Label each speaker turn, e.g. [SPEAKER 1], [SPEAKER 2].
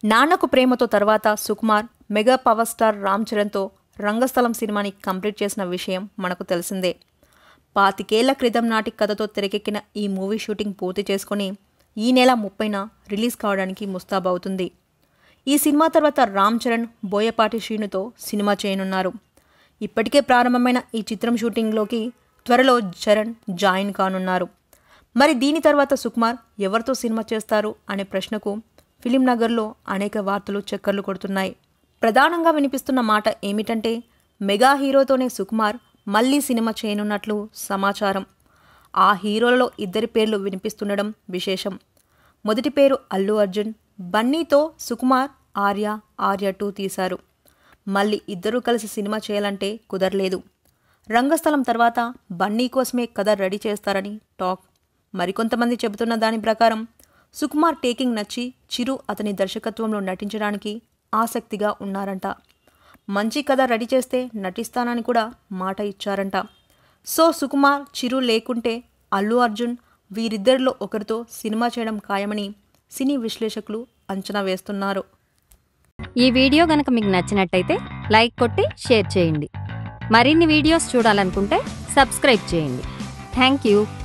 [SPEAKER 1] నాన్నకు ప్రేమతో తర్వాత Sukumar mega power star Ram చరణ్తో రంగస్థలం సినిమాని కంప్లీట్ చేసిన విషయం మనకు తెలిసిందే పాతికేళ్ల క్రితం నాటి కథతో తెరకెక్కిన ఈ మూవీ షూటింగ్ పూర్తి చేసుకుని ఈ నెల ముప్పైన రిలీజ్ కావడానికి ముస్తాబవుతుంది ఈ సినిమా తర్వాత రామ్ చరణ్ బోయపాటి శ్రీనుతో సినిమా చేయనున్నారు ఇప్పటికే ప్రారంభమైన ఈ చిత్రం షూటింగ్లోకి త్వరలో చరణ్ జాయిన్ కానున్నారు మరి దీని తర్వాత సుకుమార్ ఎవరితో సినిమా చేస్తారు అనే ప్రశ్నకు ఫిలిం నగర్లో అనేక వార్తలు చక్కర్లు కొడుతున్నాయి ప్రధానంగా వినిపిస్తున్న మాట ఏమిటంటే మెగా హీరోతోనే సుకుమార్ మళ్ళీ సినిమా చేయనున్నట్లు సమాచారం ఆ హీరోలలో ఇద్దరి పేర్లు వినిపిస్తుండడం విశేషం మొదటి పేరు అల్లు అర్జున్ బన్నీతో సుకుమార్ ఆర్య ఆర్య టూ తీశారు మళ్ళీ ఇద్దరూ కలిసి సినిమా చేయాలంటే కుదరలేదు రంగస్థలం తర్వాత బన్నీ కోసమే కథ రెడీ చేస్తారని టాక్ మరికొంతమంది చెబుతున్న దాని ప్రకారం సుకుమార్ టేకింగ్ నచ్చి చిరు అతని దర్శకత్వంలో నటించడానికి ఆసక్తిగా ఉన్నారంట మంచి కథ రెడీ చేస్తే నటిస్తానని కూడా మాట ఇచ్చారంట సో సుకుమార్ చిరు లేకుంటే అల్లు అర్జున్ వీరిద్దరిలో ఒకరితో సినిమా చేయడం ఖాయమని సినీ విశ్లేషకులు అంచనా వేస్తున్నారు
[SPEAKER 2] ఈ వీడియో గనక మీకు నచ్చినట్టయితే లైక్ కొట్టి షేర్ చేయండి మరిన్ని వీడియోస్ చూడాలనుకుంటే సబ్స్క్రైబ్ చేయండి థ్యాంక్ యూ